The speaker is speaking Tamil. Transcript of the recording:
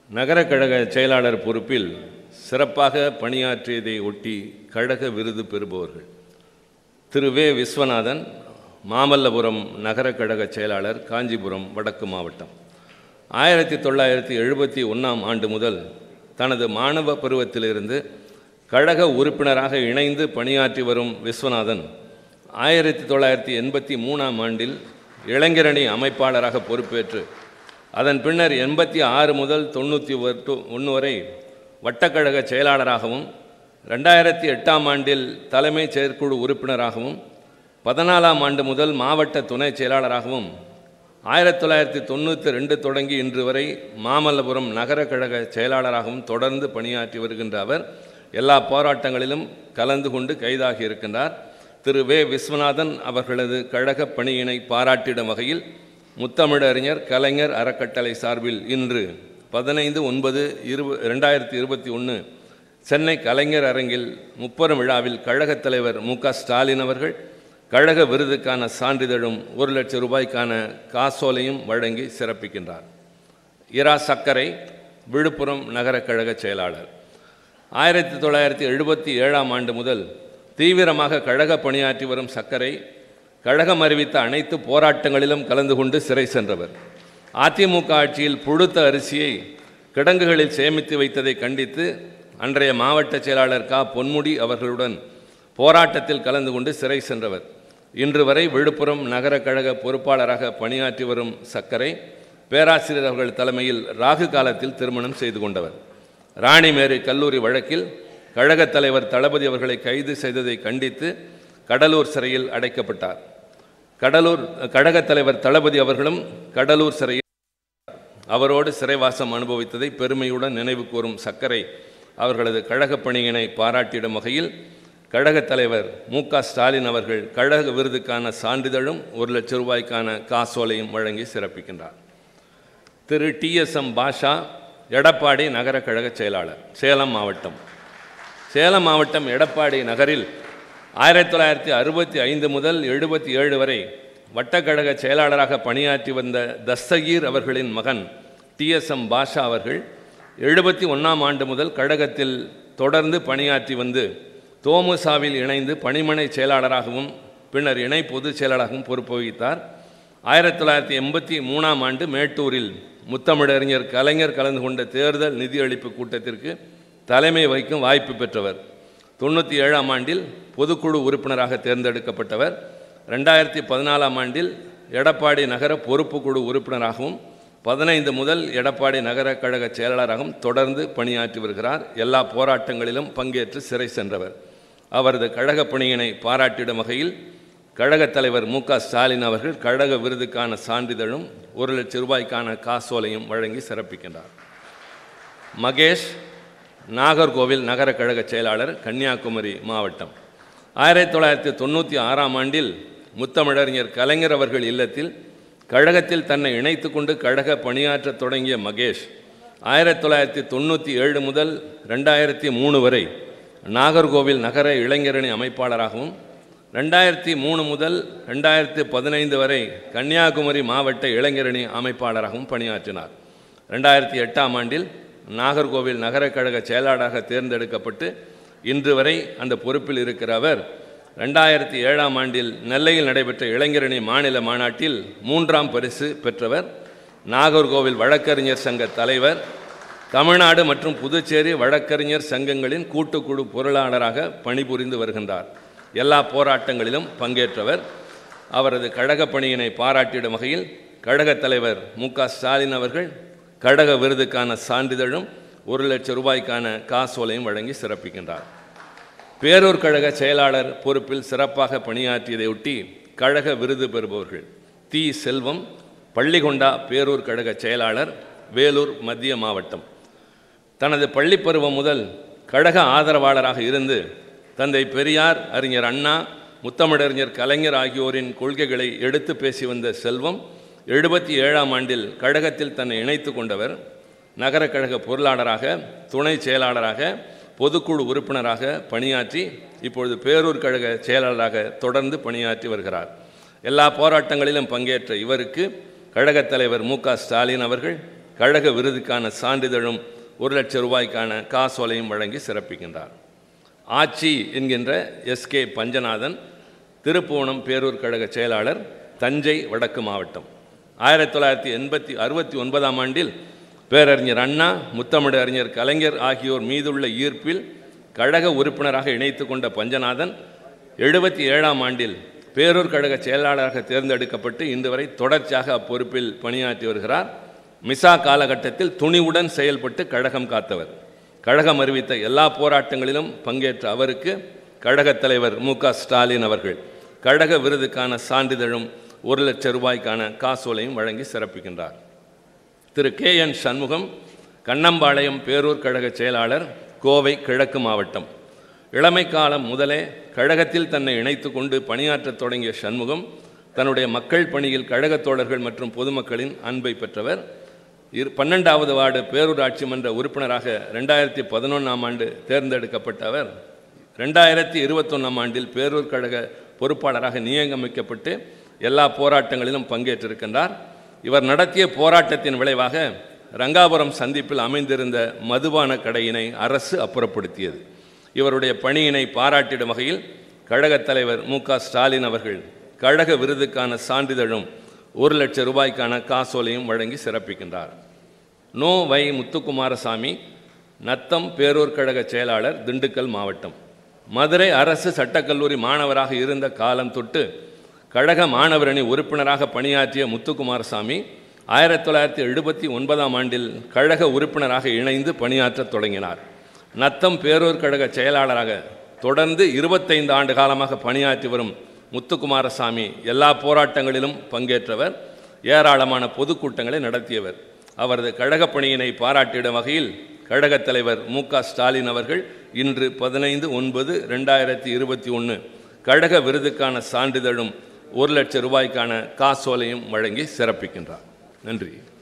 நகர கழக செயலாளர் பொறுப்பில் சிறப்பாக பணியாற்றியதை ஒட்டி கழக விருது பெறுபவர்கள் திரு வே விஸ்வநாதன் மாமல்லபுரம் நகர கழக செயலாளர் காஞ்சிபுரம் வடக்கு மாவட்டம் ஆயிரத்தி தொள்ளாயிரத்தி எழுபத்தி ஒன்றாம் ஆண்டு முதல் தனது மாணவ பருவத்திலிருந்து கழக உறுப்பினராக இணைந்து பணியாற்றி வரும் விஸ்வநாதன் ஆயிரத்தி தொள்ளாயிரத்தி எண்பத்தி மூணாம் ஆண்டில் இளைஞரணி அமைப்பாளராக பொறுப்பேற்று அதன் பின்னர் எண்பத்தி ஆறு முதல் தொண்ணூற்றி ஒன்று வரை வட்டக்கழக செயலாளராகவும் ரெண்டாயிரத்தி எட்டாம் ஆண்டில் தலைமை செயற்குழு உறுப்பினராகவும் பதினாலாம் ஆண்டு முதல் மாவட்ட துணை செயலாளராகவும் ஆயிரத்தி தொள்ளாயிரத்தி தொண்ணூற்றி ரெண்டு தொடங்கி இன்று வரை மாமல்லபுரம் நகர கழக செயலாளராகவும் தொடர்ந்து பணியாற்றி வருகின்ற அவர் எல்லா போராட்டங்களிலும் கலந்து கொண்டு கைதாகி இருக்கின்றார் திரு வே விஸ்வநாதன் அவர்களது கழக பணியினை பாராட்டிடும் வகையில் முத்தமிழறிஞர் கலைஞர் அறக்கட்டளை சார்பில் இன்று பதினைந்து ஒன்பது இரு ரெண்டாயிரத்தி இருபத்தி ஒன்று சென்னை கலைஞர் அரங்கில் முப்பெரும் விழாவில் கழகத் தலைவர் மு க ஸ்டாலின் அவர்கள் கழக விருதுக்கான சான்றிதழும் ஒரு லட்சம் ரூபாய்க்கான காசோலையும் வழங்கி சிறப்பிக்கின்றார் இரா சக்கரை விழுப்புரம் நகர கழக செயலாளர் ஆயிரத்தி தொள்ளாயிரத்தி எழுபத்தி ஏழாம் ஆண்டு முதல் தீவிரமாக கழக பணியாற்றி வரும் சக்கரை கழகம் அறிவித்த அனைத்து போராட்டங்களிலும் கலந்து கொண்டு சிறை சென்றவர் அதிமுக ஆட்சியில் புழுத்த அரிசியை கிடங்குகளில் சேமித்து வைத்ததை கண்டித்து அன்றைய மாவட்ட செயலாளர் கா பொன்முடி அவர்களுடன் போராட்டத்தில் கலந்து கொண்டு சிறை சென்றவர் இன்று வரை விழுப்புரம் நகர கழக பொறுப்பாளராக பணியாற்றி வரும் சக்கரை பேராசிரியர் அவர்கள் தலைமையில் ராகு காலத்தில் திருமணம் செய்து கொண்டவர் ராணிமேரி கல்லூரி வழக்கில் கழகத் தலைவர் தளபதி அவர்களை கைது செய்ததை கண்டித்து கடலூர் சிறையில் அடைக்கப்பட்டார் கடலூர் கழகத் தலைவர் தளபதி அவர்களும் கடலூர் சிறையில் அவரோடு சிறைவாசம் அனுபவித்ததை பெருமையுடன் நினைவு கூறும் சக்கரை அவர்களது கழகப் பணியினை பாராட்டிடும் வகையில் கழகத் தலைவர் மு க ஸ்டாலின் அவர்கள் கழக விருதுக்கான சான்றிதழும் ஒரு லட்சம் ரூபாய்க்கான காசோலையும் வழங்கி சிறப்பிக்கின்றார் Thiru T S M Basha Edappadi நகர கழக செயலாளர் சேலம் மாவட்டம் சேலம் மாவட்டம் எடப்பாடி நகரில் ஆயிரத்தி தொள்ளாயிரத்தி அறுபத்தி ஐந்து முதல் எழுபத்தி ஏழு வரை வட்டக்கழக செயலாளராக பணியாற்றி வந்த தஸ்தகீர் அவர்களின் மகன் டி எஸ் எம் பாஷா அவர்கள் எழுபத்தி ஒன்றாம் ஆண்டு முதல் கழகத்தில் தொடர்ந்து பணியாற்றி வந்து தோமுசாவில் இணைந்து பணிமனை செயலாளராகவும் பின்னர் இணை பொதுச் செயலாளராகவும் பொறுப்பு வகித்தார் ஆயிரத்தி தொள்ளாயிரத்தி எண்பத்தி மூணாம் ஆண்டு மேட்டூரில் முத்தமிழறிஞர் கலைஞர் கலந்து கொண்ட தேர்தல் நிதியளிப்பு கூட்டத்திற்கு தலைமை வகிக்கும் வாய்ப்பு பெற்றவர் தொண்ணூற்றி ஏழாம் ஆண்டில் பொதுக்குழு உறுப்பினராக தேர்ந்தெடுக்கப்பட்டவர் ரெண்டாயிரத்தி பதினாலாம் ஆண்டில் எடப்பாடி நகர பொறுப்புக்குழு உறுப்பினராகவும் பதினைந்து முதல் எடப்பாடி நகர கழக செயலாளராகவும் தொடர்ந்து பணியாற்றி வருகிறார் எல்லா போராட்டங்களிலும் பங்கேற்று சிறை சென்றவர் அவரது கழக பணியினை பாராட்டிடும் வகையில் கழகத் தலைவர் மு க ஸ்டாலின் அவர்கள் கழக விருதுக்கான சான்றிதழும் ஒரு லட்சம் ரூபாய்க்கான காசோலையும் வழங்கி சிறப்பிக்கின்றார் மகேஷ் நாகர்கோவில் நகர கழக செயலாளர் கன்னியாகுமரி மாவட்டம் ஆயிரத்தி தொள்ளாயிரத்தி தொண்ணூற்றி ஆறாம் ஆண்டில் முத்தமிழறிஞர் கலைஞர் அவர்கள் இல்லத்தில் கழகத்தில் தன்னை இணைத்து கொண்டு கழக பணியாற்றத் தொடங்கிய மகேஷ் ஆயிரத்தி தொள்ளாயிரத்தி தொண்ணூற்றி ஏழு முதல் ரெண்டாயிரத்தி மூணு வரை நாகர்கோவில் நகர இளைஞரணி அமைப்பாளராகவும் ரெண்டாயிரத்தி மூணு முதல் ரெண்டாயிரத்தி பதினைந்து வரை கன்னியாகுமரி மாவட்ட இளைஞரணி அமைப்பாளராகவும் பணியாற்றினார் ரெண்டாயிரத்தி எட்டாம் ஆண்டில் நாகர்கோவில் நகர கழக செயலாளராக தேர்ந்தெடுக்கப்பட்டு இன்று வரை அந்த பொறுப்பில் இருக்கிற அவர் ரெண்டாயிரத்தி ஏழாம் ஆண்டில் நெல்லையில் நடைபெற்ற இளைஞரணி மாநில மாநாட்டில் மூன்றாம் பரிசு பெற்றவர் நாகர்கோவில் வழக்கறிஞர் சங்க தலைவர் தமிழ்நாடு மற்றும் புதுச்சேரி வழக்கறிஞர் சங்கங்களின் கூட்டுக்குழு பொருளாளராக பணிபுரிந்து வருகின்றார் எல்லா போராட்டங்களிலும் பங்கேற்றவர் அவரது கழக பணியினை பாராட்டிடும் வகையில் கழகத் தலைவர் மு க ஸ்டாலின் அவர்கள் கழக விருதுக்கான சான்றிதழும் ஒரு லட்சம் ரூபாய்க்கான காசோலையும் வழங்கி சிறப்பிக்கின்றார் பேரூர் கழக செயலாளர் பொறுப்பில் சிறப்பாக பணியாற்றியதையொட்டி கழக விருது பெறுபவர்கள் தி செல்வம் பள்ளிகொண்டா பேரூர் கழக செயலாளர் வேலூர் மத்திய மாவட்டம் தனது பள்ளிப் பருவம் முதல் கழக ஆதரவாளராக இருந்து தந்தை பெரியார் அறிஞர் அண்ணா முத்தமிழறிஞர் கலைஞர் ஆகியோரின் கொள்கைகளை எடுத்து பேசி வந்த செல்வம் எழுபத்தி ஏழாம் ஆண்டில் கழகத்தில் தன்னை இணைத்து கொண்டவர் நகர கழக பொருளாளராக துணை செயலாளராக பொதுக்குழு உறுப்பினராக பணியாற்றி இப்பொழுது பேரூர் கழக செயலாளராக தொடர்ந்து பணியாற்றி வருகிறார் எல்லா போராட்டங்களிலும் பங்கேற்ற இவருக்கு கழகத் தலைவர் மு க ஸ்டாலின் அவர்கள் கழக விருதுக்கான சான்றிதழும் ஒரு லட்சம் ரூபாய்க்கான காசோலையும் வழங்கி சிறப்பிக்கின்றார் ஆச்சி என்கின்ற எஸ்கே பஞ்சநாதன் திருப்புவனம் பேரூர் கழக செயலாளர் தஞ்சை வடக்கு மாவட்டம் ஆயிரத்தி தொள்ளாயிரத்தி எண்பத்தி அறுபத்தி ஒன்பதாம் ஆண்டில் பேரறிஞர் அண்ணா முத்தமிழ் அறிஞர் கலைஞர் ஆகியோர் மீதுள்ள ஈர்ப்பில் கழக உறுப்பினராக இணைத்து கொண்ட பஞ்சநாதன் எழுபத்தி ஏழாம் ஆண்டில் பேரூர் கழக செயலாளராக தேர்ந்தெடுக்கப்பட்டு இன்று வரை தொடர்ச்சியாக அப்பொறுப்பில் பணியாற்றி வருகிறார் மிசா காலகட்டத்தில் துணிவுடன் செயல்பட்டு கழகம் காத்தவர் கழகம் அறிவித்த எல்லா போராட்டங்களிலும் பங்கேற்ற அவருக்கு கழகத் தலைவர் மு க ஸ்டாலின் அவர்கள் கழக விருதுக்கான சான்றிதழும் ஒரு லட்சம் ரூபாய்க்கான காசோலையும் வழங்கி சிறப்பிக்கின்றார் திரு கே என் சண்முகம் கண்ணம்பாளையம் பேரூர் கழக செயலாளர் கோவை கிழக்கு மாவட்டம் இளமை காலம் முதலே கழகத்தில் தன்னை இணைத்து கொண்டு பணியாற்றத் தொடங்கிய சண்முகம் தன்னுடைய மக்கள் பணியில் கழகத் தோழர்கள் மற்றும் பொதுமக்களின் அன்பை பெற்றவர் இரு பன்னெண்டாவது வார்டு பேரூராட்சி மன்ற உறுப்பினராக ரெண்டாயிரத்தி பதினொன்றாம் ஆண்டு தேர்ந்தெடுக்கப்பட்ட அவர் ரெண்டாயிரத்தி இருபத்தொன்னாம் ஆண்டில் பேரூர் கழக பொறுப்பாளராக நியமிக்கப்பட்டு எல்லா போராட்டங்களிலும் பங்கேற்றிருக்கின்றார் இவர் நடத்திய போராட்டத்தின் விளைவாக ரங்காபுரம் சந்திப்பில் அமைந்திருந்த மதுபான கடையினை அரசு அப்புறப்படுத்தியது இவருடைய பணியினை பாராட்டிடும் வகையில் கழகத் தலைவர் மு க ஸ்டாலின் அவர்கள் கழக விருதுக்கான சான்றிதழும் ஒரு லட்சம் ரூபாய்க்கான காசோலையும் வழங்கி சிறப்பிக்கின்றார் நோ வை முத்துக்குமாரசாமி நத்தம் பேரூர் கழக செயலாளர் திண்டுக்கல் மாவட்டம் மதுரை அரசு சட்டக்கல்லூரி மாணவராக இருந்த காலம் தொட்டு கழக மாணவரணி உறுப்பினராக பணியாற்றிய முத்துக்குமாரசாமி ஆயிரத்தி தொள்ளாயிரத்தி எழுபத்தி ஒன்பதாம் ஆண்டில் கழக உறுப்பினராக இணைந்து பணியாற்றத் தொடங்கினார் நத்தம் பேரூர் கழக செயலாளராக தொடர்ந்து இருபத்தைந்து ஆண்டு காலமாக பணியாற்றி வரும் முத்துக்குமாரசாமி எல்லா போராட்டங்களிலும் பங்கேற்றவர் ஏராளமான பொதுக்கூட்டங்களை நடத்தியவர் அவரது கழக பணியினை பாராட்டிடும் வகையில் கழகத் தலைவர் மு க ஸ்டாலின் அவர்கள் இன்று பதினைந்து ஒன்பது ரெண்டாயிரத்தி இருபத்தி ஒன்று கழக விருதுக்கான சான்றிதழும் ஒரு லட்சம் ரூபாய்க்கான காசோலையும் வழங்கி சிறப்பிக்கின்றார் நன்றி